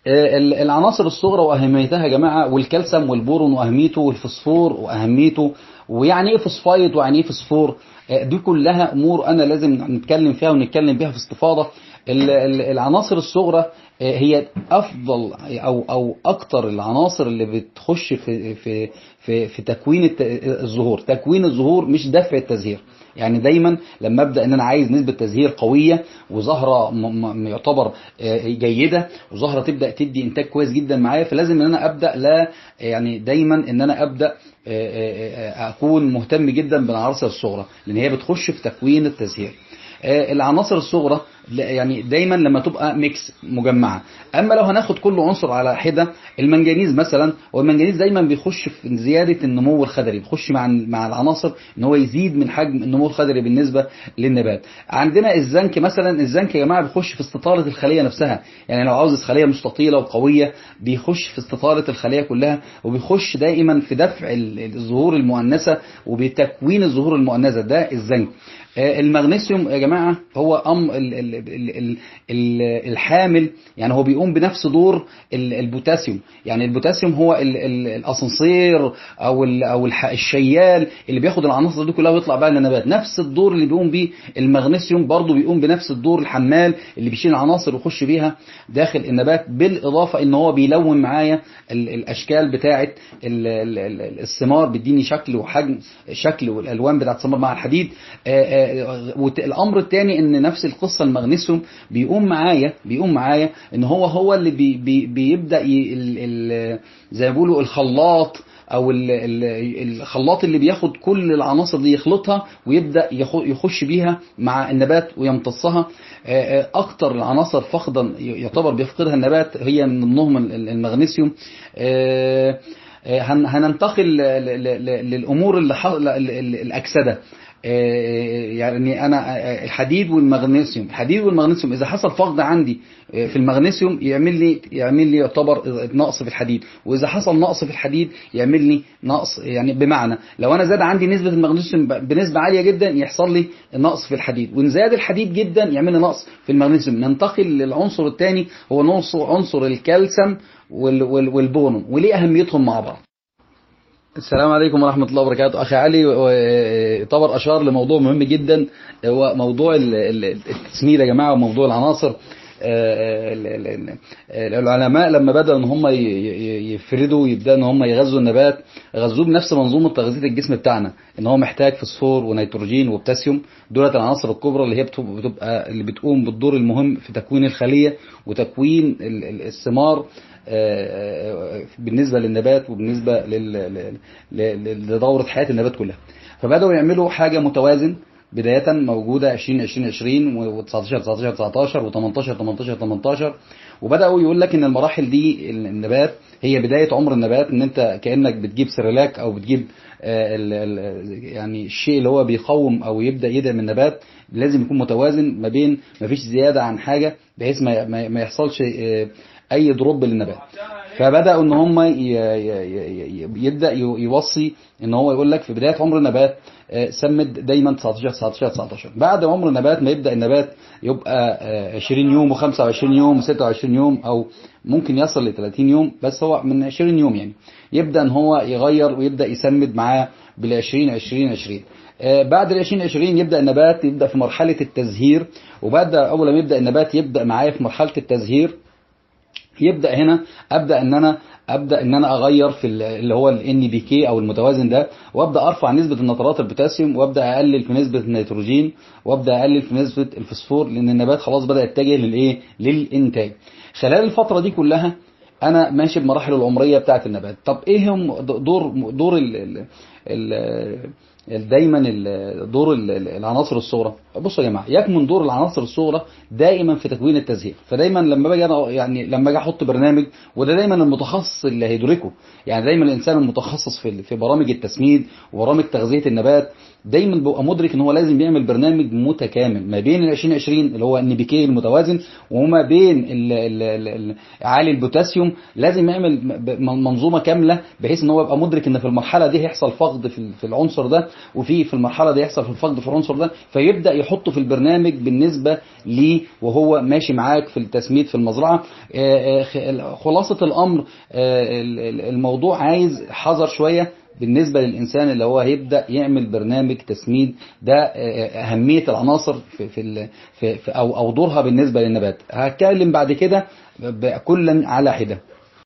العناصر الصغرى واهميتها يا جماعه والكالسيوم والبورون واهميته والفوسفور واهميته ويعني ايه فوسفايد ويعني ايه فوسفور دي كلها امور انا لازم نتكلم فيها ونتكلم بيها في استفاضه العناصر الصغرى هي افضل او او اكتر العناصر اللي بتخش في في في, في تكوين الزهور تكوين الزهور مش دفع التزهير يعني دايما لما ابدا ان انا عايز نسبه تزهير قويه وزهره يعتبر جيده وزهره تبدا تدي انتاج كويس جدا معايا فلازم ان انا ابدا لا يعني دايما ان انا ابدا اكون مهتم جدا بالعناصر الصغرى لان هي بتخش في تكوين التزهير العناصر الصغرى يعني دايما لما تبقى ميكس مجمعه اما لو هناخد كل عنصر على حده المنجنيز مثلا والمنجنيز دايما بيخش في زياده النمو الخضري بيخش مع مع العناصر ان هو يزيد من حجم النمو الخضري بالنسبه للنبات عندنا الزنك مثلا الزنك يا جماعه بيخش في استطاله الخليه نفسها يعني لو عاوز خليه مستطيله وقويه بيخش في استطاله الخليه كلها وبيخش دائما في دفع الظهور المؤنثه وبتكوين الظهور المؤنثه ده الزنك المغنيسيوم يا جماعة هو أم ال ال ال ال ال الحامل يعني هو بيقوم بنفس دور البوتاسيوم يعني البوتاسيوم هو ال ال الاسانسير او ال او الشيال اللي بياخد العناصر دي كلها ويطلع بقى للنبات نفس الدور اللي بيقوم بيه المغنيسيوم برضه بيقوم بنفس الدور الحمال اللي بيشيل العناصر ويخش بيها داخل النبات بالاضافه ان هو بيلون معايا الاشكال بتاعه الثمار بيديني شكل وحجم شكل والالوان بتاعه الثمار مع الحديد الامر الثاني ان نفس القصه المغنيسيوم بيقوم معايا بيقوم معايا ان هو هو اللي بي بي بيبدا ي ال ال زي ما بيقولوا الخلاط او ال ال الخلاط اللي بياخد كل العناصر دي يخلطها ويبدا يخش بيها مع النبات ويمتصها اكتر العناصر فقدا يعتبر بيفقدها النبات هي من ضمنهم المغنيسيوم هننتقل للامور اللي الاكسده يعني انا الحديد والمغنيسيوم الحديد والمغنيسيوم اذا حصل فقد عندي في المغنيسيوم يعمل لي يعمل لي يعتبر نقص في الحديد واذا حصل نقص في الحديد يعمل لي نقص يعني بمعنى لو انا زاد عندي نسبه المغنيسيوم بنسبه عاليه جدا يحصل لي نقص في الحديد وان زاد الحديد جدا يعمل لي نقص في المغنيسيوم ننتقل للعنصر الثاني هو عنصر الكالسيوم والبونوم وليه اهميتهم مع بعض السلام عليكم ورحمة الله وبركاته أخي علي طبر أشار لموضوع مهم جدا هو موضوع التسميد يا جماعة وموضوع العناصر العلماء لما بدأوا ان هم يفردوا ويبدأوا ان هم يغذوا النبات غذوه بنفس منظومة تغذية الجسم بتاعنا ان هو محتاج فوسفور ونيتروجين وبوتاسيوم دولت العناصر الكبرى اللي هي بتبقى اللي بتقوم بالدور المهم في تكوين الخلية وتكوين الثمار بالنسبة للنبات وبالنسبة لدورة حياة النبات كلها فبدأوا يعملوا حاجة متوازن بداية موجودة 20 20 20 و19 19 19 و18 18 18 وبدأوا يقول لك ان المراحل دي النبات هي بداية عمر النبات ان انت كأنك بتجيب سيرلاك او بتجيب ال ال يعني الشيء اللي هو بيقوم او يبدأ يدعم النبات لازم يكون متوازن ما بين ما فيش زيادة عن حاجة بحيث ما, ما يحصلش اي دروب للنبات فبداوا ان هم يبدا يوصي ان هو يقول لك في بدايه عمر النبات سمد دايما 19 19 19 بعد عمر النبات ما يبدا النبات يبقى 20 يوم و25 يوم و26 يوم او ممكن يصل ل 30 يوم بس هو من 20 يوم يعني يبدا ان هو يغير ويبدا يسمد معاه بال 20 20 20 بعد ال 2020 يبدا النبات يبدا في مرحله التزهير وبعد اول ما يبدا النبات يبدا معايا في مرحله التزهير يبدا هنا ابدا ان انا ابدا ان انا اغير في اللي هو الان بي كي او المتوازن ده وابدا ارفع نسبه النترات البوتاسيوم وابدا اقلل في نسبه النيتروجين وابدا اقلل في نسبه الفوسفور لان النبات خلاص بدا يتجه للايه للانتاج خلال الفتره دي كلها انا ماشي بمراحل العمريه بتاعه النبات طب ايه هم دور دور ال ال ال دايما دور العناصر الصغرى بصوا يا جماعه يكمن دور العناصر الصغرى دائما في تكوين التزهير فدايما لما باجي انا يعني لما اجي احط برنامج وده دايما المتخصص اللي هيدركه يعني دايما الانسان المتخصص في في برامج التسميد وبرامج تغذيه النبات دايما بيبقى مدرك ان هو لازم يعمل برنامج متكامل ما بين ال 2020 اللي هو ان بي كي المتوازن وما بين ال ال ال عالي البوتاسيوم لازم يعمل منظومه كامله بحيث ان هو يبقى مدرك ان في المرحله دي هيحصل فقد في في العنصر ده وفي في المرحله دي يحصل في الفقد في العنصر ده فيبدا يحطه في البرنامج بالنسبة ليه وهو ماشي معاك في التسميد في المزرعة آه، آه، خلاصة الأمر آه، ال- ال- الموضوع عايز حذر شوية بالنسبة للإنسان اللي هو هيبدأ يعمل برنامج تسميد ده آه، أهمية العناصر في في ال- في في- أو أو دورها بالنسبة للنبات هتكلم بعد كده ب- كلا على حدة